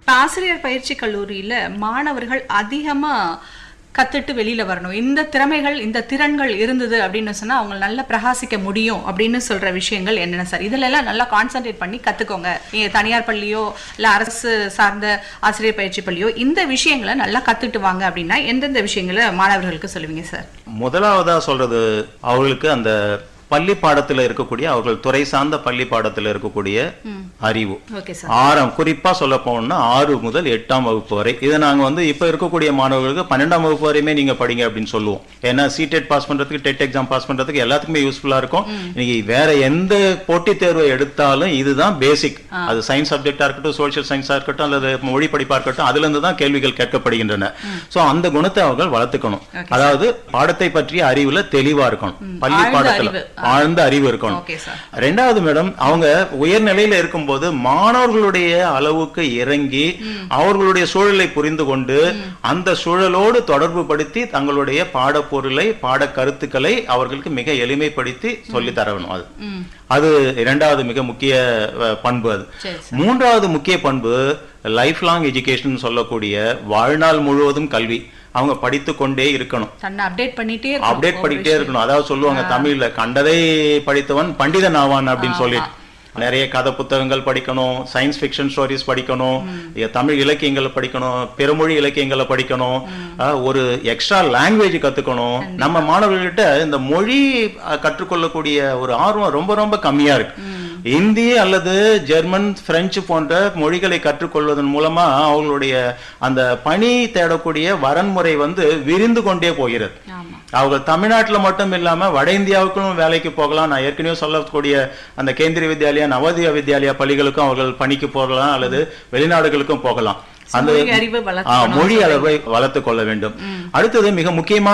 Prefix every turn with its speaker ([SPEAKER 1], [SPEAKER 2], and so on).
[SPEAKER 1] இப்ப ஆசிரியர் பயிற்சி கல்லூரியில மாணவர்கள் அதிகமா கத்துட்டு வெளியில வரணும் இந்த திறமைகள் இந்த திறன்கள் இருந்தது அப்படின்னு சொன்னா அவங்க நல்லா பிரகாசிக்க முடியும் அப்படின்னு சொல்ற விஷயங்கள் என்னென்ன சார் இதுல எல்லாம் நல்லா கான்சென்ட்ரேட் பண்ணி கத்துக்கோங்க நீங்க தனியார் பள்ளியோ இல்ல அரசு சார்ந்த ஆசிரியர் பயிற்சி பள்ளியோ இந்த விஷயங்களை நல்லா கத்துட்டு வாங்க அப்படின்னா எந்தெந்த விஷயங்களை மாணவர்களுக்கு சொல்லுவீங்க சார்
[SPEAKER 2] முதலாவதா சொல்றது அவர்களுக்கு அந்த பள்ளி பாடத்துல இருக்கக்கூடிய அவர்கள் துறை சார்ந்த பள்ளி பாடத்துல இருக்கக்கூடிய அறிவு
[SPEAKER 1] ஓகே சார்
[SPEAKER 2] ஆறாம் குறிப்பா சொல்ல போனோம்னா ஆறு முதல் எட்டாம் வகுப்பு வரை இதை நாங்க வந்து இப்ப இருக்கக்கூடிய மாணவர்களுக்கு பன்னெண்டாம் வகுப்பு வரையுமே நீங்க படிங்க அப்படின்னு சொல்லுவோம் ஏன்னா சிடெட் பாஸ் பண்றதுக்கு டெட் எக்ஸாம் பாஸ் பண்றதுக்கு எல்லாத்துக்குமே யூஸ்ஃபுல்லா இருக்கும் நீங்க வேற எந்த போட்டித் தேர்வை எடுத்தாலும் இதுதான் பேசிக் அது சயின்ஸ் சப்ஜெக்டா இருக்கட்டும் சோஷியல் சயின்ஸா இருக்கட்டும் அல்லது மொழி படிப்பா இருக்கட்டும் அதுல இருந்து தான் கேள்விகள் கேட்கப்படுகின்றன சோ அந்த குணத்தை அவர்கள் வளர்த்துக்கணும் அதாவது பாடத்தை பற்றிய அறிவுல தெளிவா இருக்கணும் பள்ளி
[SPEAKER 1] ஆழ்ந்த
[SPEAKER 2] பாடத்துல
[SPEAKER 1] அறிவு.
[SPEAKER 2] ஆழ்ந்த அறிவு இருக்கணும்
[SPEAKER 1] ஓகே சார்
[SPEAKER 2] ரெண்டாவது மேடம் அவங்க உயர்நிலையில இருக்கும்போது மாணவர்களுடைய அளவுக்கு இறங்கி அவர்களுடைய சூழலை புரிந்து கொண்டு அந்த சூழலோடு தொடர்பு படுத்தி தங்களுடைய பாடப்பொருளை பாட கருத்துக்களை அவர்களுக்கு மிக எளிமைப்படுத்தி சொல்லி தரணும் அது
[SPEAKER 1] ம்
[SPEAKER 2] அது இரண்டாவது மிக முக்கிய அஹ், பண்பு அது
[SPEAKER 1] சரி
[SPEAKER 2] மூன்றாவது முக்கிய பண்பு லைஃப் லாங் எஜுகேஷன் சொல்லக்கூடிய வாழ்நாள் முழுவதும் கல்வி அவங்க படித்து கொண்டே இருக்கணும்
[SPEAKER 1] தன்னை அப்டேட் பண்ணிட்டே இருக்கணும்.
[SPEAKER 2] அப்டேட் பண்ணிட்டே இருக்கணும் அதாவது சொல்லுவாங்க தமிழ்ல கண்டதை படித்தவன் பண்டிதன் ஆவான் அப்படின்னு சொல்லிட்டு நிறைய கதை புத்தகங்கள் படிக்கணும் சயின்ஸ் ஃபிக்ஷன் ஸ்டோரிஸ் படிக்கணும் இங்க தமிழ் இலக்கியங்களை படிக்கணும் பிறமொழி இலக்கியங்களை படிக்கணும் அஹ், ஒரு எக்ஸ்ட்ரா லாங்குவேஜ் கத்துக்கணும் நம்ம மாணவர்கள்கிட்ட இந்த மொழி அஹ், கற்றுக்கொள்ளக்கூடிய ஒரு ஆர்வம் ரொம்ப ரொம்ப கம்மியா இருக்கு இந்தி அல்லது ஜெர்மன் பிரெஞ்சு போன்ற மொழிகளை கற்றுக்கொள்வதன் மூலமா அவங்களுடைய அந்த பணி தேடக்கூடிய வரன்முறை வந்து விரிந்து கொண்டே போகிறது
[SPEAKER 1] ஆமா
[SPEAKER 2] அவங்க தமிழ்நாட்டுல மட்டும் இல்லாம வட இந்தியாவுக்கும் வேலைக்கு போகலாம் நான் ஏற்கனவே சொல்லக்கூடிய அந்த கேந்திரிய வித்யாலயா நவோதயா வித்யாலயா பள்ளிகளுக்கும் அவர்கள் பணிக்கு போகலாம் அல்லது வெளிநாடுகளுக்கும் போகலாம் அந்த
[SPEAKER 1] மொழி அறிவு
[SPEAKER 2] ஆ,
[SPEAKER 1] வளர்த்துக்கணும்
[SPEAKER 2] மொழி அளவை வளர்த்துக் கொள்ள வேண்டும் அடுத்தது மிக முக்கியமான